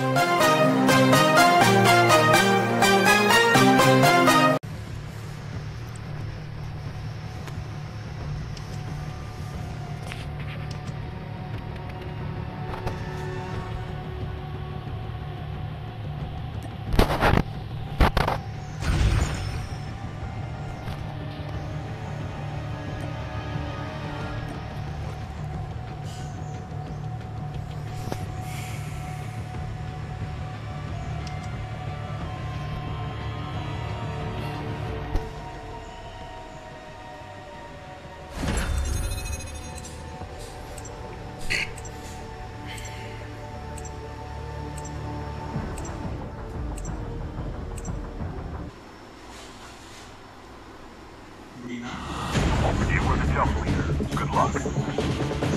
You were the jump leader. Good luck.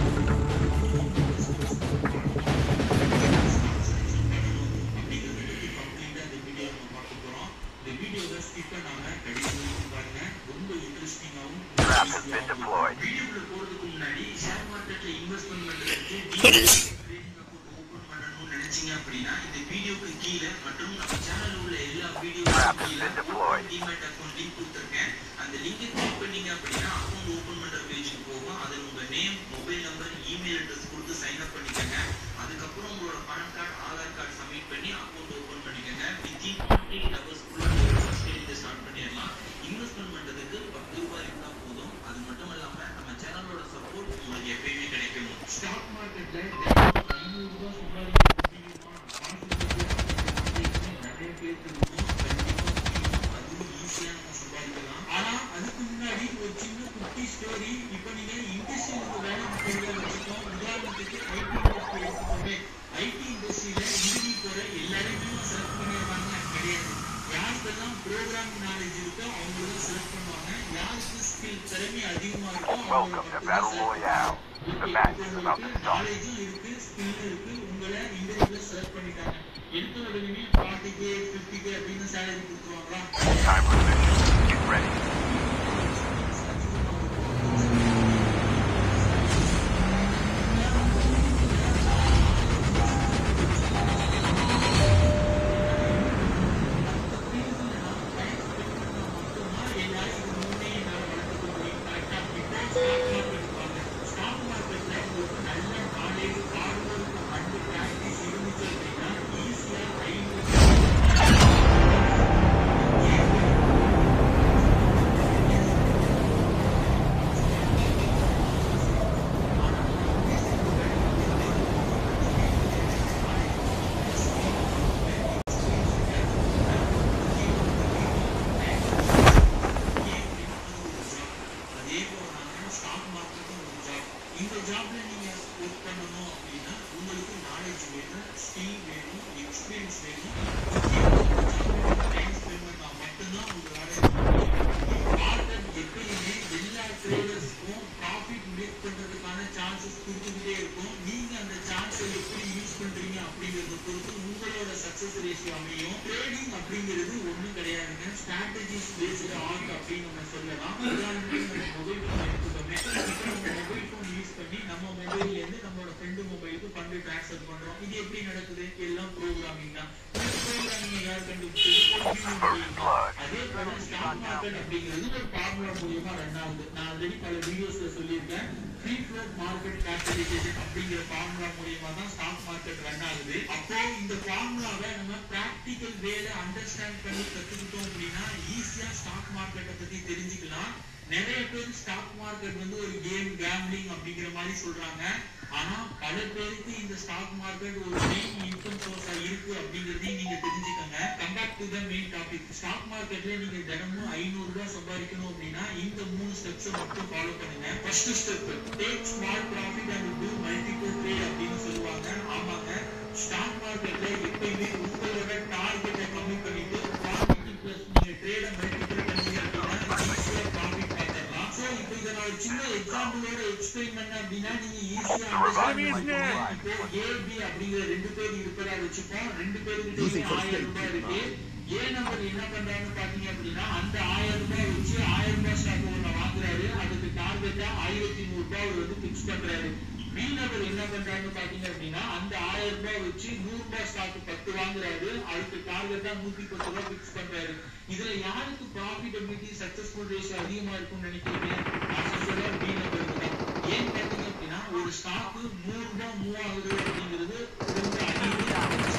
Trap has been deployed. Trap has been deployed. அந்த லிங்கை click பண்ணீங்க அப்படின்னா account open பண்ற பேஜுக்கு போகும் அதுல உங்க name mobile number email address கொடுத்து சைன் அப் பண்ணிக்கங்க அதுக்கப்புறம் உங்களோட PAN card Aadhaar card submit பண்ணி அக்கௌண்ட் ஓபன் பண்ணிக்கங்க வித்தின் ஃபார்ட்டி எயிட் ஹவர்ஸ்க்குள்ள ஃபர்ஸ்ட் இதை ஸ்டார்ட் பண்ணிடலாம் இன்வெஸ்ட்மெண்ட் பண்றதுக்கு பத்து ரூபாய் இருந்தா போதும் அது மட்டும் இல்லாம நம்ம சேனலோட சப்போர்ட் உங்களுக்கு எப்பயுமே கிடைக்கும் ஸ்டாக் மார்க்கெட்ல ஐநூறு ரூபாய் சம்பாதிக்க முடியுமா காசு நிறைய பேருக்கு இருக்கும் கண்டிப்பா அதுவும் ஈஸியா நம்ம சம்பாதிக்கலாம் ஆனா அதுக்கு முன்னாடி ஒரு சின்ன குட்டி ஸ்டோரி இப்ப நீங்க இண்டஸ்ட்ரியில வேலை செய்யற வச்சுக்கோம் உதாரணத்துக்கு ஐடி இண்டஸ்ட்ரி எடுத்துக்கோங்க ஐடி இண்டஸ்ட்ரியில இறுதி போற எல்லாருமே செலக்ட் பண்ணிடுறாங்க கிடையாது யாருக்கெல்லாம் ப்ரோக்ராம் நாலேஜ் இருக்கோ அவங்க தான் செலக்ட் பண்ணுவாங்க யாருக்கு ஸ்கில் திறமை அதிகமா இருக்கோ அவங்க Welcome to Battle Royale. The match is about to start. நாலேஜும் இருக்கு ஸ்கில் இருக்கு உங்களை இன்டர்வியூல செலக்ட் பண்ணிட்டாங்க எடுத்த உடனே ஃபார்ட்டி கே ஃபிஃப்டி கே அப்படின்னு சேலரி கொடுத்துருவாங்களா Time for the mission. Get ready. அதே போல ஸ்டாக் மார்க்கெட்டும் ஒரு ஜாப் இந்த ஜாப்ல நீங்க ஒர்க் பண்ணணும் அப்படின்னா உங்களுக்கு நாலேஜ் வேணும் ஸ்கில் வேணும் எக்ஸ்பீரியன்ஸ் வேணும் டைம் ஸ்பெண்ட் பண்ணா மட்டும்தான் உங்களால மார்க்கெட் எப்பயுமே எல்லா ட்ரேடர்ஸ்க்கும் ப்ராஃபிட் மேக் பண்றதுக்கான சான்சஸ் கொடுத்துக்கிட்டே இருக்கும் நீங்க அந்த சான்ஸை எப்படி யூஸ் பண்றீங்க அப்படிங்கறத பொறுத்து உங்களோட சக்சஸ் ரேஷியோ அமையும் ட்ரேடிங் அப்படிங்கிறது ஒண்ணும் கிடையாதுங்க ஸ்ட்ராட்டஜிஸ் பேஸ்டு ஆர்ட் அப்படின்னு நம்ம சொல்லலாம் உதாரணத்துக்கு நம்ம மொபைல் ஃபோன் எடுத்துக்கோமே இப்போ நம்ம மொபைல் ஃபோன் யூஸ் பண்ணி நம்ம மொபைல்ல இருந்து நம்மளோட ஃப்ரெண்டு மொபைலுக்கு ஃபண்ட் ட்ரான்ஸ்ஃபர் பண்றோம் இது எப்படி நடக்குது எல்லாம் ப்ரோக்ராமிங் தான் ப்ரோக்ராமிங் யார் கண்டுபிடிச்சது அதே போல ஸ்டாக் மார்க்கெட் அப்படிங்கிறது ஒரு ஃபார்முலா மூலியமா ரன் ஆகுது நான் ஆல்ரெடி பல வீடியோஸ்ல சொல்லியிருக்கேன் ஃப்ரீ ஃப்ளோட் மார்க்கெட் கேபிட்டலைசேஷன் அப்படிங்கிற ஃபார்முலா மூலியமா தான் ஸ்டாக் மார்க்கெட் ரன் ஆகுது அப்போ இந்த ஃபார்முலாவை நம்ம பிராக்டிக்கல் வேல அண்டர்ஸ்டாண்ட் பண்ணி கத்துக்கிட்டோம் அப்படின்னா ஈஸியா ஸ்டாக் மார்க்கெட்டை பத்தி தெரிஞ்சுக்கலாம் நிறைய பேர் ஸ்டாக் மார்க்கெட் வந்து ஒரு கேம் கேம்லிங் அப்படிங்கிற மாதிரி சொல்றாங்க ஆனா பல பேருக்கு இந்த ஸ்டாக் மார்க்கெட் ஒரு மெயின் இன்கம் சோர்ஸா இருக்கு அப்படிங்கறதையும் நீங்க தெரிஞ்சுக்கங்க come back to the main topic stock மார்க்கெட்ல நீங்க தினமும் ஐநூறு ரூபாய் சம்பாதிக்கணும் அப்படின்னா இந்த மூணு ஸ்டெப்ஸ் மட்டும் ஃபாலோ பண்ணுங்க first step take small profit and do multiple trade அப்படின்னு சொல்லுவாங்க ஆமாங்க ஸ்டாக் மார்க்கெட்ல எப்பயுமே உங்களோட டார்கெட்டை கம்மி பண்ணிட்டு ப்ராஃபிட் பிளஸ் நீங்க ட்ரேட மல்டிபிள் பண்ணீங்க அப்படின்னா ஈஸியா ப்ராஃபிட் பார்த்துடலாம் சோ இப்போ இதை நான் ஒரு சின்ன எக்ஸாம்பிளோட எக்ஸ்பிளைன் பண்ணேன் அப்படின்னா நீங்க ஈஸியா அண்டர்ஸ்டாண்ட் பண்ணிக்கலாம் இப்போ ஏபி அப்படிங்கிற ரெண்டு பேர் இருப்பதா வச்சுப்போம் ரெண்டு பேருக்கு ஆயிரம் ரூபாய் இருக்கு ஏ நம்பர் என்ன பண்றாங்கன்னு பாத்தீங்க அப்படின்னா அந்த ஆயிரம் ரூபாய் வச்சு ஆயிரம் ரூபாய் ஸ்டாக் ஒண்ணு வாங்குறாரு அதுக்கு டார்கெட்டா ஆயிரத்தி நூறு ரூபாய் அவர் வந்து பிக்ஸ் பண்றாரு பி நபர் என்ன பண்றாங்க பாத்தீங்க அப்படின்னா அந்த ஆயிரம் ரூபாய் வச்சு நூறு ரூபாய் ஸ்டாக் பத்து வாங்குறாரு அதுக்கு டார்கெட்டா நூத்தி பத்து ரூபாய் பிக்ஸ் பண்றாரு இதுல யாருக்கு ப்ராஃபிட்டபிலிட்டி சக்சஸ்ஃபுல் ரேஷியோ அதிகமா இருக்கும்னு நினைக்கிறீங்க பி நபருக்கு தான் ஏன் பாத்தீங்க அப்படின்னா ஒரு ஸ்டாக் நூறு ரூபாய் மூவ் ஆகுது அப்படிங்கிறது ரொம்ப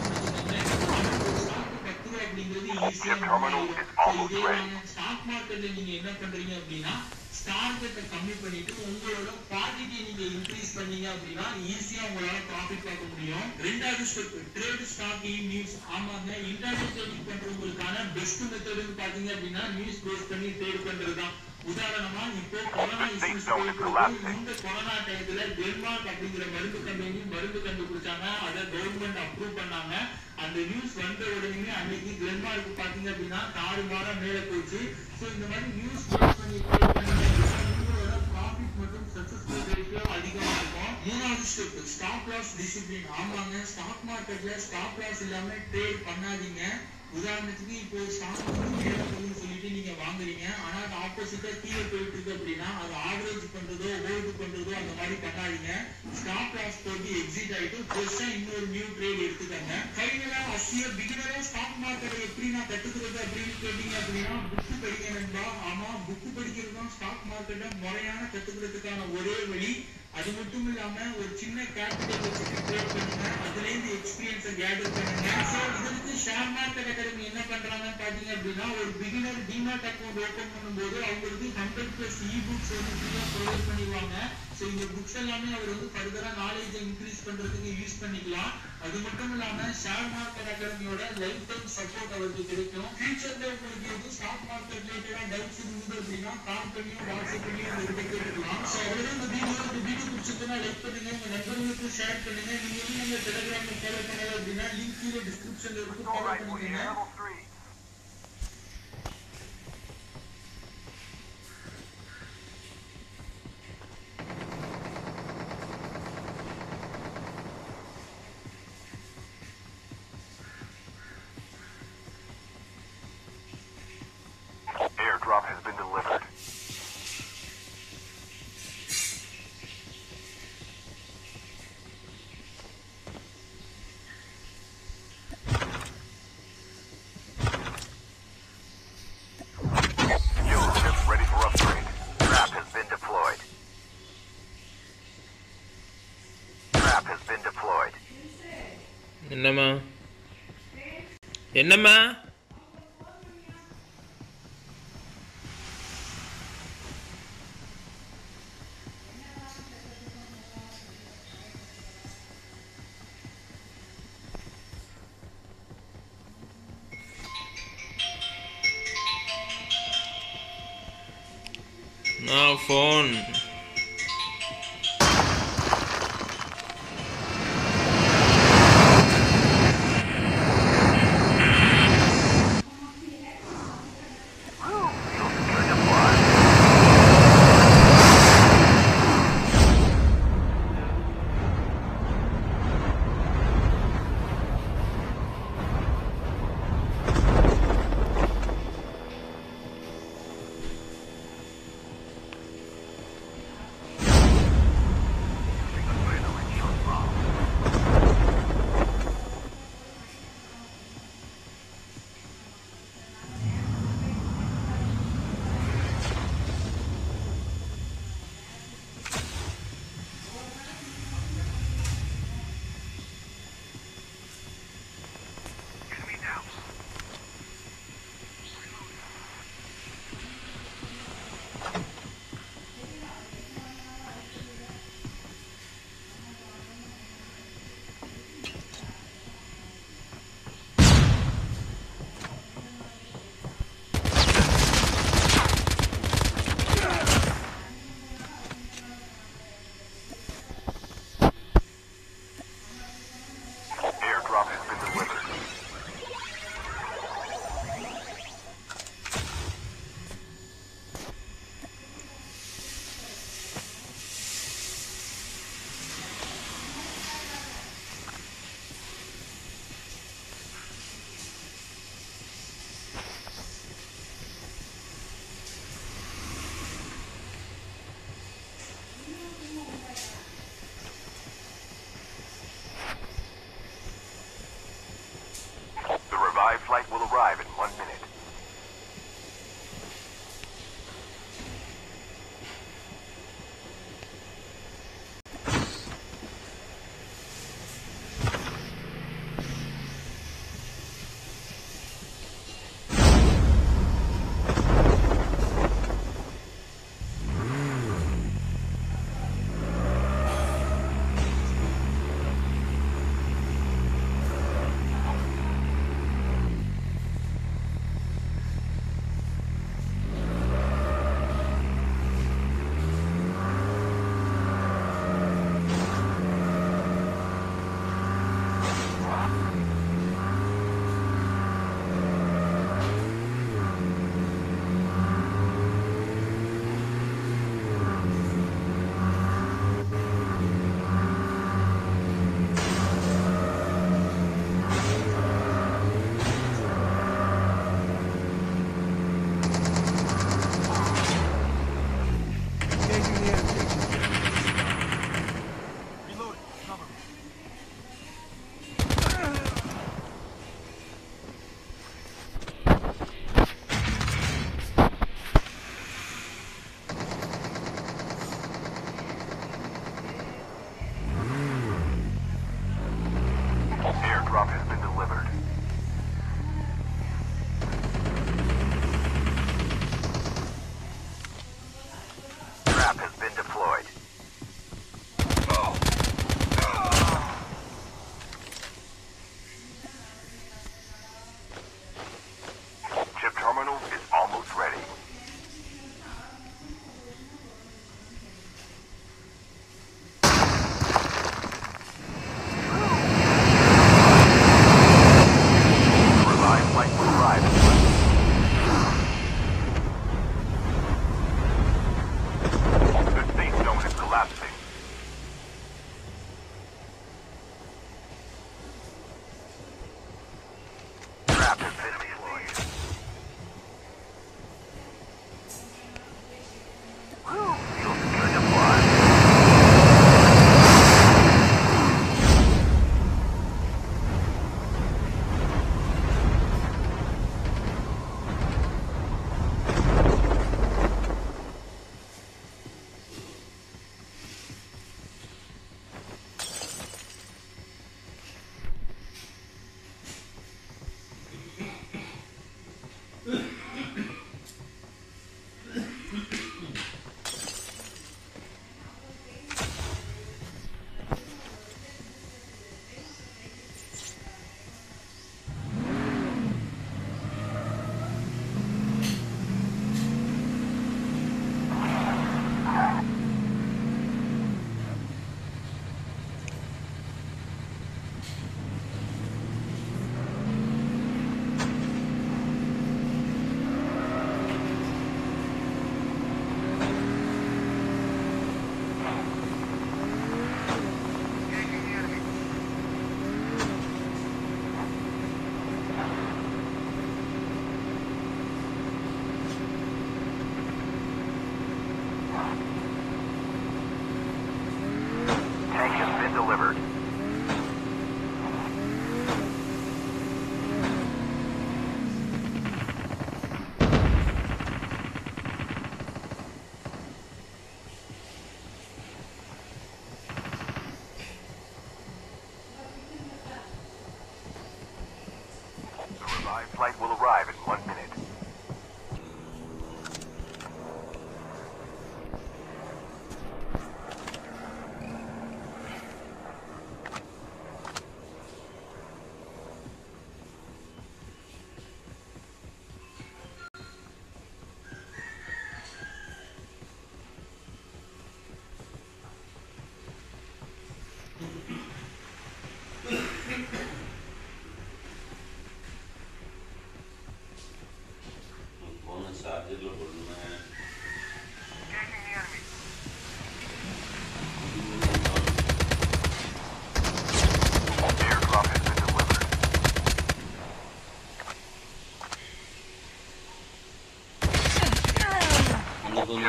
ஸ்டாக் மார்க்கெட்ல நீங்க என்ன பண்றீங்க அப்படின்னா டார்கெட்டை கம்மி பண்ணிட்டு உங்களோட குவான்டிட்டியை நீங்க இன்க்ரீஸ் பண்ணீங்க அப்படின்னா ஈஸியா உங்களால ப்ராஃபிட் பார்க்க முடியும் ரெண்டாவது ஸ்டெப் ட்ரேட் ஸ்டாக் நியூஸ் ஆமாங்க இன்டர்நெட் ட்ரேடிங் பண்றவங்களுக்கான பெஸ்ட் மெத்தட்னு பாத்தீங்க அப்படின்னா நியூஸ் பேஸ் பண்ணி ட்ரேட் பண்றதுதான் உதாரணமா இப்போ கொரோனா இஷ்யூஸ் இந்த கொரோனா டயத்துல டென்மார்க் அப்படிங்கிற மருந்து கம்பெனி மருந்து கண்டுபிடிச்சாங்க அதை கவர்மெண்ட் அப்ரூவ் பண்ணாங்க அந்த நியூஸ் வந்த உடனே அன்னைக்கு டென்மார்க் பாத்தீங்க அப்படின்னா தாறு மாதம் மேல போச்சு சோ இந்த மாதிரி நியூஸ் பேஸ் பண்ணி trade பண்ணீங்க அப்படின்னா உங்களோட ப்ராஃபிட் மற்றும் சக்சஸ்ஃபுல் ரேஷியோ அதிகமா இருக்கும் மூணாவது ஸ்டெப் ஸ்டாப் லாஸ் டிசிப்ளின் ஆமாங்க ஸ்டாக் மார்க்கெட்ல ஸ்டாப் லாஸ் இல்லாம ட்ரேட் பண்ணாதீங்க உதாரணத்துக்கு இப்போ ஸ்டாக் வந்து மேல போகுதுன்னு சொல்லிட்டு நீங்க வாங்குறீங்க ஆனா அது ஆப்போசிட்டா கீழே போயிட்டு இருக்கு அப்படின்னா அது ஆவரேஜ் பண்றதோ ஹோல்டு பண்றதோ அந்த மாதிரி பண்ணாதீங்க ஸ்டாப் லாஸ் போட்டு எக்ஸிட் ஆயிட்டு ஃப்ரெஷ்ஷா இன்னொரு நியூ ட்ரேட் எடுத்துக்கங்க ஃபைனலா அசிய பிகினரா ஸ்டாக் மார்க்கெட்டை எப்படி நான் கத்துக்கிறது அப்படின்னு கேட்டீங்க அப்படின்னா புக்கு படிக்க நண்பா ஆமா புக்கு படிக்கிறது தான் ஸ்டாக் மார்க்கெட்டை முறையான கத்துக்கிறதுக்கான ஒரே வழி அது மட்டும் இல்லாம ஒரு சின்ன கேபிட்டல் வச்சுட்டு ட்ரேட் பண்ணுங்க அதுல இருந்து எக்ஸ்பீரியன்ஸை கேதர் பண்ணுங்க சோ இதற்கு ஷேர் மார்க்கெட் அகாடமி என்ன பண்றாங்கன்னு பாத்தீங்க அப்படின்னா ஒரு பிகினர் டிமாட் அக்கௌண்ட் ஓபன் பண்ணும்போது அவங்களுக்கு ஹண்ட்ரட் பிளஸ் இ புக்ஸ் வந்து ஃப்ரீயா ப்ரொவைட் பண்ணிடுவாங்க சோ இந்த புக்ஸ் எல்லாமே அவர் வந்து ஃபர்தரா நாலேஜை இன்க்ரீஸ் பண்றதுக்கு யூஸ் பண்ணிக்கலாம் அது மட்டும் இல்லாம ஷேர் மார்க்கெட் அகாடமியோட லைஃப் டைம் சப்போர்ட் அவருக்கு கிடைக்கும் ஃபியூச்சர்ல உங்களுக்கு எதுவும் ஸ்டாக் மார்க்கெட் ரிலேட்டடா டவுட்ஸ் இருந்தது அப்படின்னா கால் பண்ணியும் வாட்ஸ்அப் பண்ணியும் உங்ககிட்ட கேட்டுக்கலாம் ஸோ அவ்வளோ இந்த வீடியோ இந்த வீடியோ பிடிச்சிருந்தா லைக் பண்ணுங்க உங்க நண்பர்களுக்கும் ஷேர் பண்ணுங்க நீங்க இன்னும் நம்ம டெலிகிராம்ல ஃபாலோ பண்ணல அப்படின்னா லிங்க் கீழே டிஸ்கிரிப்ஷன்ல இருக்கு All ஃபாலோ right, we're பண்ணிக்கங்க level three. Airdrop has been delivered. Fuel ship ready for upgrade. Trap has been deployed. Trap has been deployed. என்னம்மா என்னம்மா நான் ஃபோன் Fuel secure deployed.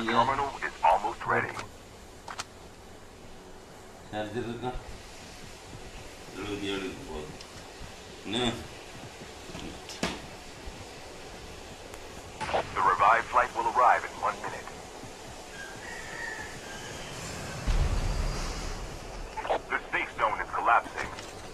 இங்க terminal is almost ready. Charger இருக்கா எழுபத்தி ஏழுக்கு போகுது என்ன The revived flight will arrive in one minute. The safe zone is collapsing.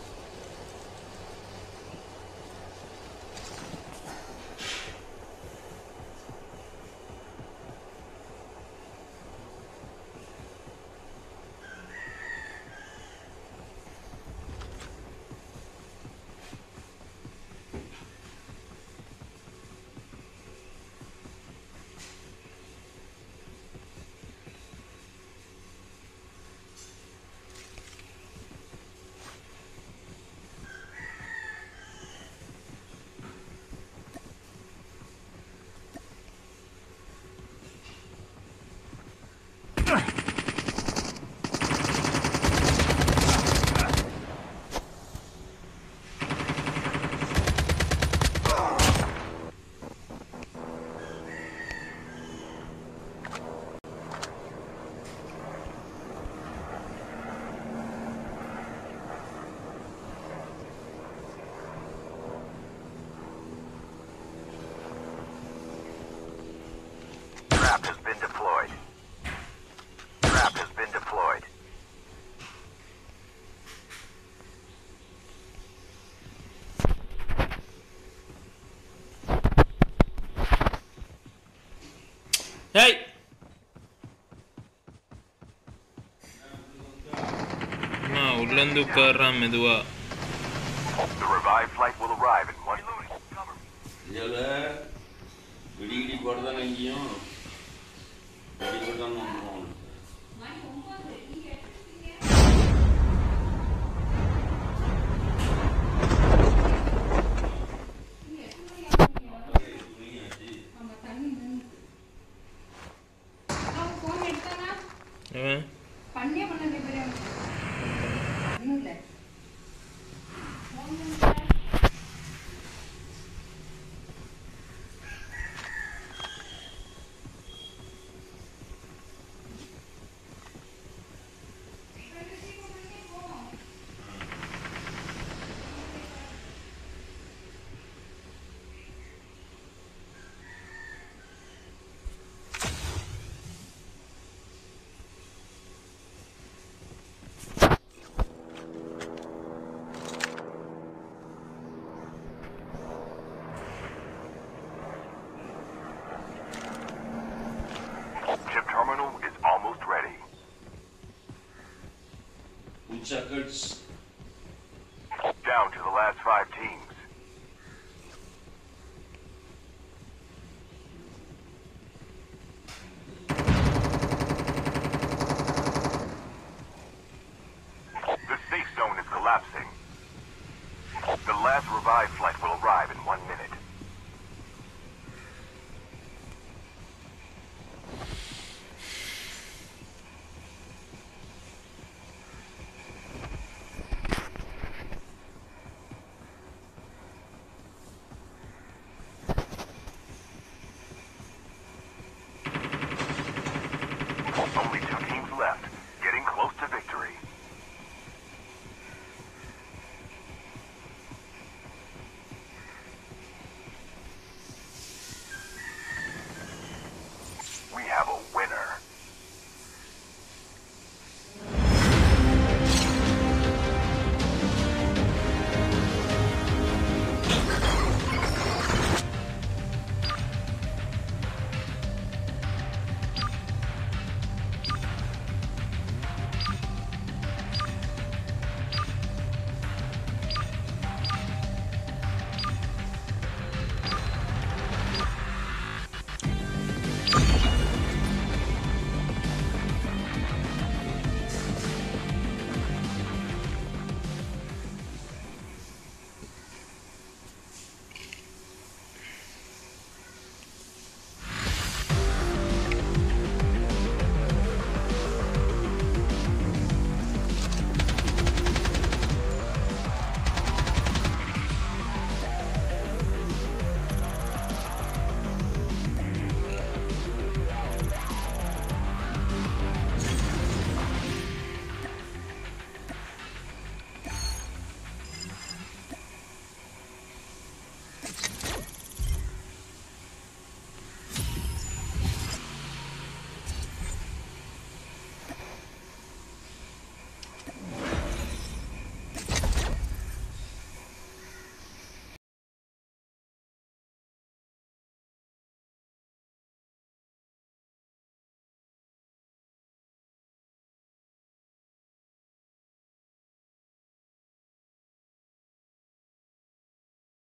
Trap has been deployed. Trap has been deployed. ஏய் அம்மா உள்ளேருந்து உட்கார்றான் மெதுவா The revived flight will arrive in one minute. இதில் இடி இடி போடுறதானே இங்கேயும் இடி போட்டான்னு வந்துடும் அவன் பண்ணியே பண்ணல பெரிய ஒன்றும் இல்லை Chip terminal is almost ready. உச்சக்கட்ஸ் Down to the last five teams. The safe zone is collapsing. The last revived flight will